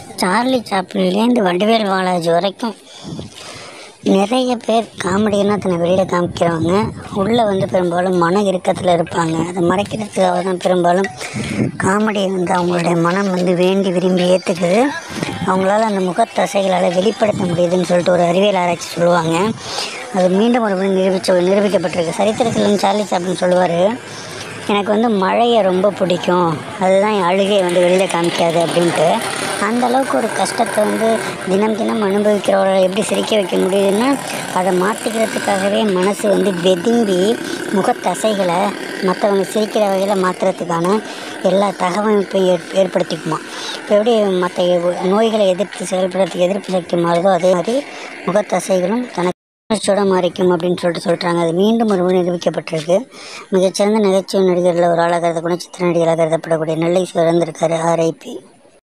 Charlie சாப்ளின்லேருந்து Vadivel Balaji வரைக்கும் நிறைய பேர் காமெடியெல்லாம் தன்னை வெளியில் காமிக்கிறவங்க உள்ளே வந்து பெரும்பாலும் மன இறுக்கத்தில் இருப்பாங்க அதை மறைக்கிறதுக்காக தான் பெரும்பாலும் காமெடியை வந்து அவங்களுடைய மனம் வந்து வேண்டி விரும்பி ஏற்றுக்குது அவங்களால அந்த முகத்தசைகளால் வெளிப்படுத்த முடியுதுன்னு சொல்லிட்டு ஒரு அறிவியல் ஆராய்ச்சி சொல்லுவாங்க அது மீண்டும் ஒரு முறை நிரூபிச்ச நிரூபிக்கப்பட்டிருக்கு சரித்திரத்தில் சார்லி சாப்ளின் சொல்லுவார் எனக்கு வந்து மழையை ரொம்ப பிடிக்கும் அதுதான் என் அழுகையை வந்து வெளியில் காமிக்காது அப்படின்ட்டு அந்த அளவுக்கு ஒரு கஷ்டத்தை வந்து தினம் தினம் அனுபவிக்கிறவரை எப்படி சிரிக்க வைக்க முடியுதுன்னா அதை மாற்றிக்கிறதுக்காகவே மனசு வந்து வெதும்பி முகத்தசைகளை மற்றவங்க சிரிக்கிற வகையில் மாற்றுறதுக்கான எல்லா தகவமைப்பையும் ஏற் ஏற்படுத்திக்குமா இப்போ எப்படி மற்ற நோய்களை எதிர்த்து செயல்படுறதுக்கு எதிர்ப்பு சக்தி மாறுதோ அதே மாதிரி முகத்தசைகளும் தனக்கு உணர்ச்சியோட மாறிக்கும் அப்படின்னு சொல்லிட்டு சொல்கிறாங்க அது மீண்டும் ஒரு முறை நிரூபிக்கப்பட்டிருக்கு மிகச்சிறந்த நகைச்சுவை நடிகரில் ஒரு ஆளாக கருத குணச்சித்திர நடிகராக கருதப்படக்கூடிய நெல்லை சிறந்திருக்காரு ஆர்ஐபி